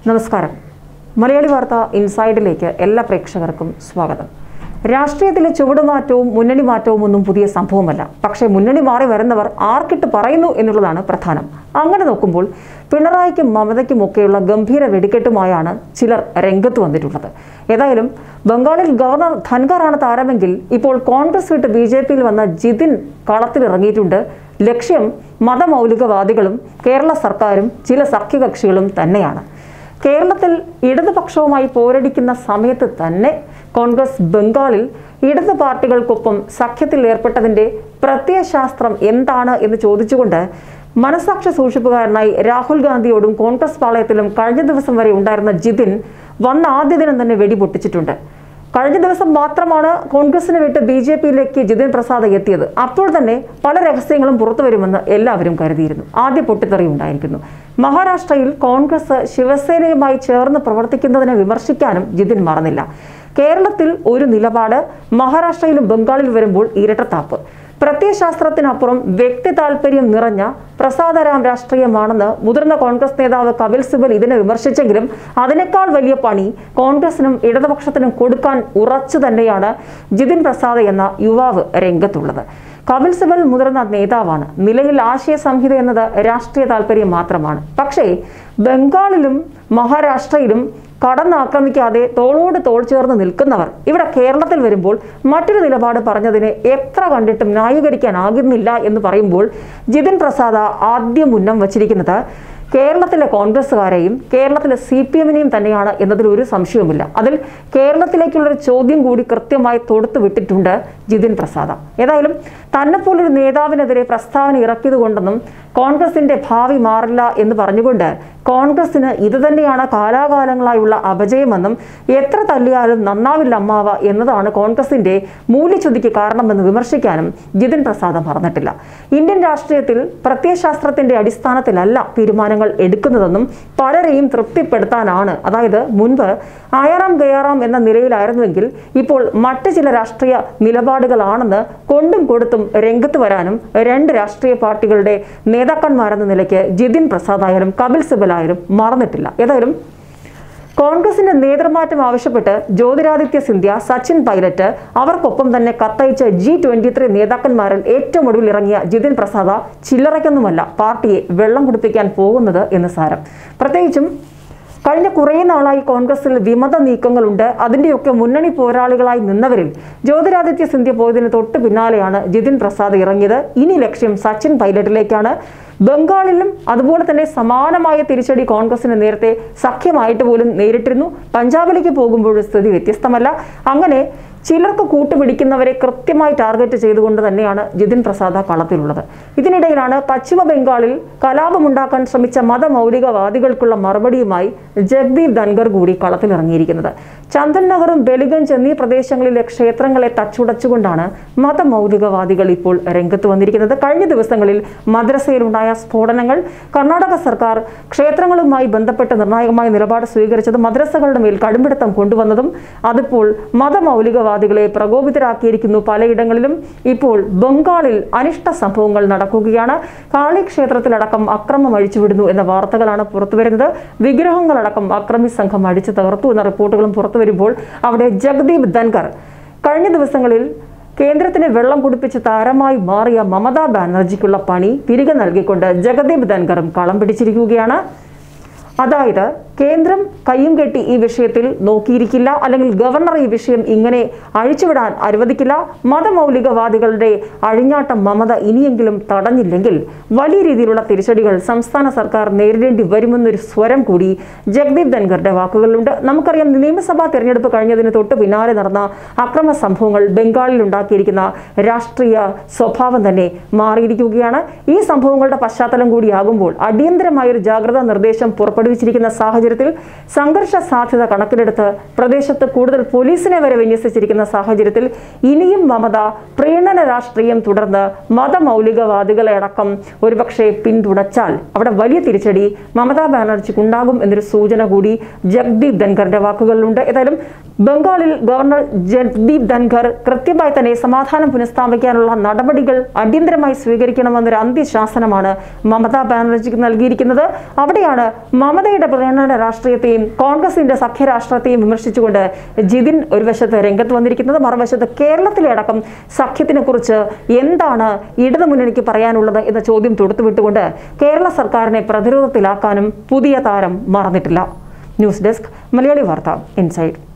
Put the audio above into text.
നമസ്കാരം മലയാളി വാർത്ത ഇൻസൈഡിലേക്ക് എല്ലാ പ്രേക്ഷകർക്കും സ്വാഗതം രാഷ്ട്രീയത്തിലെ ചുവടുമാറ്റവും മുന്നണി മാറ്റവും ഒന്നും പുതിയ സംഭവമല്ല പക്ഷേ മുന്നണി മാറി വരുന്നവർ ആർക്കിട്ട് പറയുന്നു എന്നുള്ളതാണ് പ്രധാനം അങ്ങനെ നോക്കുമ്പോൾ പിണറായിക്കും മമതയ്ക്കും ഒക്കെയുള്ള ഗംഭീര വെടിക്കെട്ടുമായാണ് ചിലർ രംഗത്ത് വന്നിട്ടുള്ളത് ഏതായാലും ബംഗാളിൽ ഗവർണർ ധൻഖറാണ് താരമെങ്കിൽ ഇപ്പോൾ കോൺഗ്രസ് വിട്ട് ബി ജെ പിയിൽ വന്ന ജിതിൻ കളത്തിലിറങ്ങിയിട്ടുണ്ട് ലക്ഷ്യം മതമൗലികവാദികളും കേരള സർക്കാരും ചില സഖ്യകക്ഷികളും തന്നെയാണ് കേരളത്തിൽ ഇടതുപക്ഷവുമായി പോരടിക്കുന്ന സമയത്ത് തന്നെ കോൺഗ്രസ് ബംഗാളിൽ ഇടതു പാർട്ടികൾക്കൊപ്പം സഖ്യത്തിൽ ഏർപ്പെട്ടതിന്റെ പ്രത്യയശാസ്ത്രം എന്താണ് എന്ന് ചോദിച്ചുകൊണ്ട് മനസാക്ഷി സൂക്ഷിപ്പുകാരനായി രാഹുൽ ഗാന്ധിയോടും കോൺഗ്രസ് പാളയത്തിലും കഴിഞ്ഞ ദിവസം വരെ ഉണ്ടായിരുന്ന ജിതിൻ വന്ന ആദ്യ ദിനം തന്നെ വെടിപൊട്ടിച്ചിട്ടുണ്ട് കഴിഞ്ഞ ദിവസം മാത്രമാണ് കോൺഗ്രസിനെ വിട്ട് ബി ജെ പിയിലേക്ക് ജിതിൻ പ്രസാദ് എത്തിയത് അപ്പോൾ തന്നെ പല രഹസ്യങ്ങളും പുറത്തു വരുമെന്ന് എല്ലാവരും കരുതിയിരുന്നു ആദ്യ പൊട്ടിത്തെറി ഉണ്ടായിരിക്കുന്നു മഹാരാഷ്ട്രയിൽ കോൺഗ്രസ് ശിവസേനയുമായി ചേർന്ന് പ്രവർത്തിക്കുന്നതിനെ വിമർശിക്കാനും ജിതിൻ മറന്നില്ല കേരളത്തിൽ ഒരു നിലപാട് മഹാരാഷ്ട്രയിലും ബംഗാളിൽ വരുമ്പോൾ ഇരട്ടത്താപ്പ് പ്രത്യയശാസ്ത്രത്തിനപ്പുറം വ്യക്തി താല്പര്യം നിറഞ്ഞ പ്രസാദരാം രാഷ്ട്രീയമാണെന്ന് മുതിർന്ന കോൺഗ്രസ് നേതാവ് കപിൽ സിബൽ ഇതിനെ വിമർശിച്ചെങ്കിലും അതിനേക്കാൾ വലിയ പണി കോൺഗ്രസിനും ഇടതുപക്ഷത്തിനും കൊടുക്കാൻ ഉറച്ചു തന്നെയാണ് ജിതിൻ പ്രസാദ് എന്ന യുവാവ് രംഗത്തുള്ളത് കപിൽ സിബൽ മുതിർന്ന നേതാവാണ് നിലയിൽ ആശയ സംഹിത എന്നത് രാഷ്ട്രീയ താല്പര്യം മാത്രമാണ് പക്ഷേ ബംഗാളിലും മഹാരാഷ്ട്രയിലും കടന്നാക്രമിക്കാതെ തോളോട് തോൾ ചേർന്ന് നിൽക്കുന്നവർ ഇവിടെ കേരളത്തിൽ വരുമ്പോൾ മറ്റൊരു നിലപാട് പറഞ്ഞതിനെ എത്ര കണ്ടിട്ടും ന്യായീകരിക്കാനാകുന്നില്ല എന്ന് പറയുമ്പോൾ ജിതിൻ പ്രസാദ് ആദ്യം ഉന്നം വച്ചിരിക്കുന്നത് കേരളത്തിലെ കോൺഗ്രസ്സുകാരെയും കേരളത്തിലെ സി പി എമ്മിനെയും തന്നെയാണ് എന്നതിൽ ഒരു സംശയവുമില്ല അതിൽ കേരളത്തിലേക്കുള്ളൊരു ചോദ്യം കൂടി കൃത്യമായി തൊടുത്തു വിട്ടിട്ടുണ്ട് ജിതിൻ പ്രസാദ ഏതായാലും തന്നെപ്പോലൊരു നേതാവിനെതിരെ പ്രസ്താവന ഇറക്കിയത് കൊണ്ടൊന്നും കോൺഗ്രസിന്റെ ഭാവി മാറില്ല എന്ന് പറഞ്ഞുകൊണ്ട് കോൺഗ്രസിന് ഇത് തന്നെയാണ് കാലാകാലങ്ങളായുള്ള അപജയമെന്നും എത്ര തല്ലിയാലും നന്നാവില്ല അമ്മാവ എന്നതാണ് കോൺഗ്രസിന്റെ മൂല്യച്യുതിക്ക് കാരണമെന്ന് വിമർശിക്കാനും ജിതിൻ പ്രസാദ് മറന്നിട്ടില്ല ഇന്ത്യൻ രാഷ്ട്രീയത്തിൽ പ്രത്യയശാസ്ത്രത്തിന്റെ അടിസ്ഥാനത്തിലല്ല തീരുമാനങ്ങൾ എടുക്കുന്നതെന്നും പലരെയും തൃപ്തിപ്പെടുത്താനാണ് അതായത് മുൻപ് ആയാറാം ഗയാറാം എന്ന നിലയിലായിരുന്നുവെങ്കിൽ ഇപ്പോൾ മറ്റ് ചില രാഷ്ട്രീയ നിലപാടുകളാണെന്ന് കൊണ്ടും കൊടുത്തും രംഗത്ത് വരാനും രണ്ട് രാഷ്ട്രീയ പാർട്ടികളുടെ നേതാക്കന്മാരെന്ന നിലയ്ക്ക് ജിതിൻ പ്രസാദ് ആയാലും കപിൽ സിബലായാലും മറന്നിട്ടില്ല ഏതായാലും കോൺഗ്രസിന്റെ നേതൃമാറ്റം ആവശ്യപ്പെട്ട് ജ്യോതിരാദിത്യ സിന്ധ്യ സച്ചിൻ പൈലറ്റ് അവർക്കൊപ്പം തന്നെ കത്തയച്ച ജി ട്വന്റി ത്രീ നേതാക്കന്മാരിൽ ഏറ്റവും ഒടുവിൽ ഇറങ്ങിയ ജിതിൻ പ്രസാദ ചില്ലറയ്ക്കൊന്നുമല്ല പാർട്ടിയെ വെള്ളം കുടിപ്പിക്കാൻ പോകുന്നത് എന്ന് സാരം പ്രത്യേകിച്ചും കഴിഞ്ഞ കുറേ നാളായി കോൺഗ്രസിൽ വിമത നീക്കങ്ങളുണ്ട് അതിന്റെയൊക്കെ മുന്നണി പോരാളികളായി നിന്നവരിൽ ജ്യോതിരാദിത്യ സിന്ധ്യ പോയതിന് തൊട്ട് പിന്നാലെയാണ് ജിതിൻ പ്രസാദ് ഇറങ്ങിയത് ഇനി ലക്ഷ്യം സച്ചിൻ പൈലറ്റിലേക്കാണ് ബംഗാളിലും അതുപോലെ തന്നെ സമാനമായ തിരിച്ചടി കോൺഗ്രസിന് നേരത്തെ സഖ്യമായിട്ട് പോലും നേരിട്ടിരുന്നു പഞ്ചാബിലേക്ക് പോകുമ്പോൾ സ്ഥിതി വ്യത്യസ്തമല്ല അങ്ങനെ ചിലർക്ക് കൂട്ടുപിടിക്കുന്നവരെ കൃത്യമായി ടാർഗറ്റ് ചെയ്തുകൊണ്ട് തന്നെയാണ് ജിതിൻ പ്രസാദ കളത്തിലുള്ളത് ഇതിനിടയിലാണ് പശ്ചിമ ബംഗാളിൽ കലാപമുണ്ടാക്കാൻ ശ്രമിച്ച മതമൗലികവാദികൾക്കുള്ള മറുപടിയുമായി ജഗ്ദീപ് ധൻഗർ കൂടി കളത്തിലിറങ്ങിയിരിക്കുന്നത് ചന്ദൻ നഗറും ബലിഗഞ്ച് എന്നീ പ്രദേശങ്ങളിലെ ക്ഷേത്രങ്ങളെ തച്ചുടച്ചുകൊണ്ടാണ് മതമൗലികവാദികൾ ഇപ്പോൾ രംഗത്ത് വന്നിരിക്കുന്നത് കഴിഞ്ഞ ദിവസങ്ങളിൽ മദ്രസയിലുണ്ടായ സ്ഫോടനങ്ങൾ കർണാടക സർക്കാർ ക്ഷേത്രങ്ങളുമായി ബന്ധപ്പെട്ട് നിർണായകമായ നിലപാട് സ്വീകരിച്ചതും മദ്രസകളുടെ മേൽ കടുംപിടുത്തം കൊണ്ടുവന്നതും അതിപ്പോൾ മതമൗലികവാദികളെ പ്രകോപിതരാക്കിയിരിക്കുന്നു പലയിടങ്ങളിലും ഇപ്പോൾ ബംഗാളിൽ അനിഷ്ട സംഭവങ്ങൾ നടക്കുകയാണ് കാളി ക്ഷേത്രത്തിലടക്കം അക്രമം അഴിച്ചുവിടുന്നു എന്ന വാർത്തകളാണ് പുറത്തുവരുന്നത് വിഗ്രഹങ്ങളടക്കം അക്രമി സംഘം അടിച്ചു തകർത്തു എന്ന റിപ്പോർട്ടുകളും പുറത്തു വരുമ്പോൾ അവിടെ ജഗദീപ് ധൻകർ കഴിഞ്ഞ ദിവസങ്ങളിൽ കേന്ദ്രത്തിന് വെള്ളം കുടിപ്പിച്ച് താരമായി മാറിയ മമതാ ബാനർജിക്കുള്ള പണി തിരികെ നൽകിക്കൊണ്ട് ജഗദീപ് ധൻകറും കളം പിടിച്ചിരിക്കുകയാണ് അതായത് കേന്ദ്രം കയ്യും കെട്ടി ഈ വിഷയത്തിൽ നോക്കിയിരിക്കില്ല അല്ലെങ്കിൽ ഗവർണർ ഈ വിഷയം ഇങ്ങനെ അഴിച്ചുവിടാൻ അനുവദിക്കില്ല മതമൗലികവാദികളുടെ അഴിഞ്ഞാട്ടം മമത ഇനിയെങ്കിലും തടഞ്ഞില്ലെങ്കിൽ വലിയ രീതിയിലുള്ള തിരിച്ചടികൾ സംസ്ഥാന സർക്കാർ നേരിടേണ്ടി വരുമെന്നൊരു സ്വരം കൂടി ജഗ്ദീപ് ധൻഖറുടെ വാക്കുകളിലുണ്ട് നമുക്കറിയാം നിയമസഭാ തെരഞ്ഞെടുപ്പ് കഴിഞ്ഞതിന് തൊട്ട് പിന്നാലെ നടന്ന അക്രമ സംഭവങ്ങൾ ബംഗാളിൽ ഉണ്ടാക്കിയിരിക്കുന്ന രാഷ്ട്രീയ സ്വഭാവം തന്നെ മാറിയിരിക്കുകയാണ് ഈ സംഭവങ്ങളുടെ പശ്ചാത്തലം കൂടിയാകുമ്പോൾ അടിയന്തരമായ ഒരു ജാഗ്രതാ നിർദ്ദേശം പുറപ്പെടുവിച്ചിരിക്കുന്ന സാഹചര്യത്തിൽ സംഘർഷ സാധ്യത കണക്കിലെടുത്ത് പ്രദേശത്ത് കൂടുതൽ പോലീസിനെ വരെ വിന്യസിച്ചിരിക്കുന്ന സാഹചര്യത്തിൽ ഇനിയും മമത പ്രീണന രാഷ്ട്രീയം തുടർന്ന് മതമൗലികവാദികളെ അടക്കം ഒരുപക്ഷെ പിന്തുണച്ചാൽ അവിടെ വലിയ തിരിച്ചടി മമതാ ബാനർജിക്ക് ഉണ്ടാകും എന്നൊരു സൂചന കൂടി ജഗ്ദീപ് ധൻഖറിന്റെ വാക്കുകളിലുണ്ട് ഏതായാലും ബംഗാളിൽ ഗവർണർ ജഗ്ദീപ് ധൻഖർ കൃത്യമായി തന്നെ സമാധാനം പുനഃസ്ഥാപിക്കാനുള്ള നടപടികൾ അടിയന്തരമായി സ്വീകരിക്കണമെന്നൊരു അന്ത്യശാസനമാണ് മമതാ ബാനർജിക്ക് നൽകിയിരിക്കുന്നത് അവിടെയാണ് മമതയുടെ പ്രേരണ രാഷ്ട്രീയത്തെയും കോൺഗ്രസിന്റെ സഖ്യരാഷ്ട്രത്തെയും വിമർശിച്ചുകൊണ്ട് ജിതിൻ ഒരു വശത്ത് രംഗത്ത് വന്നിരിക്കുന്നത് മറുവശത്ത് കേരളത്തിലെ അടക്കം സഖ്യത്തിനെ കുറിച്ച് എന്താണ് ഇടതുമുന്നണിക്ക് പറയാനുള്ളത് എന്ന ചോദ്യം തൊടുത്തുവിട്ടുകൊണ്ട് കേരള സർക്കാരിനെ പ്രതിരോധത്തിലാക്കാനും പുതിയ താരം മറന്നിട്ടില്ല ന്യൂസ് ഡെസ്ക് മലയാളി വാർത്ത ഇൻസൈഡ്